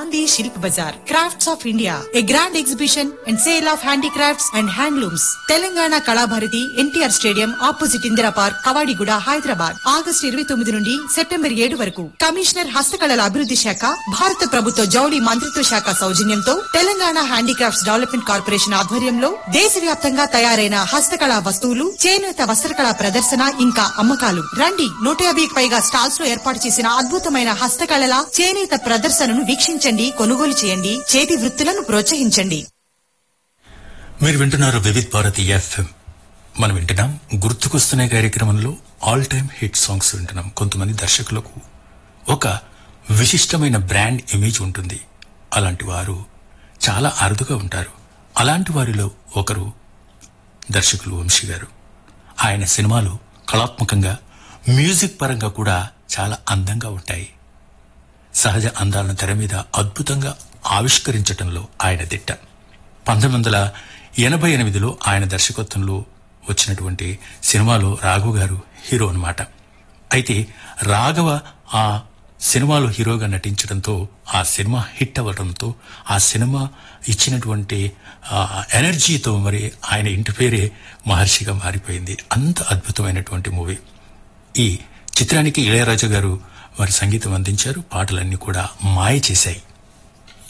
Gandhi Shilp Bazaar, Crafts of India, a grand exhibition and sale of handicrafts and handlooms. Telangana Kalabharati NTR stadium opposite Indira Park Kavadiguda Hyderabad August ఇరవై తొమ్మిది నుండి September ఏడు వరకు commissioner హస్తకళల అభివృద్ధి శాఖ భారత ప్రభుత్వ జౌళి మంత్రిత్వ శాఖ సౌజన్యంతో తెలంగాణ హ్యాండీక్రాఫ్ట్స్ డెవలప్మెంట్ కార్పొరేషన్ ఆధ్వర్యంలో దేశవ్యాప్తంగా తయారైన హస్తకళా వస్తువులు చేనేత వస్త్రకళా ప్రదర్శన ఇంకా అమ్మకాలు రండి నూట యాభైకి పైగా స్టాల్స్ లో ఏర్పాటు చేసిన అద్భుతమైన హస్తకళల చేనేత ప్రదర్శనను వీక్షించండి కొనుగోలు చేయండి చేతి వృత్తులను ప్రోత్సహించండి మీరు వింటున్నారు వివిధ్ భారతి ఎఫ్ఎం మనం వింటున్నాం గుర్తుకొస్తున్న కార్యక్రమంలో ఆల్ టైమ్ హిట్ సాంగ్స్ వింటున్నాం కొంతమంది దర్శకులకు ఒక విశిష్టమైన బ్రాండ్ ఇమేజ్ ఉంటుంది అలాంటి వారు చాలా అరుదుగా ఉంటారు అలాంటి వారిలో ఒకరు దర్శకులు వంశీ గారు ఆయన సినిమాలు కళాత్మకంగా మ్యూజిక్ పరంగా కూడా చాలా అందంగా ఉంటాయి సహజ అందాలను తెర మీద అద్భుతంగా ఆవిష్కరించటంలో ఆయన దిట్ట పంతొమ్మిది వందల ఎనభై ఎనిమిదిలో ఆయన దర్శకత్వంలో వచ్చినటువంటి సినిమాలో రాఘవ గారు హీరో అన్నమాట అయితే రాఘవ ఆ సినిమాలో హీరోగా నటించడంతో ఆ సినిమా హిట్ అవ్వడంతో ఆ సినిమా ఇచ్చినటువంటి ఆ ఎనర్జీతో మరి ఆయన ఇంటి పేరే మహర్షిగా మారిపోయింది అంత అద్భుతమైనటువంటి మూవీ ఈ చిత్రానికి ఇళయరాజా గారు వారి సంగీతం అందించారు పాటలన్నీ కూడా మాయ చేశాయి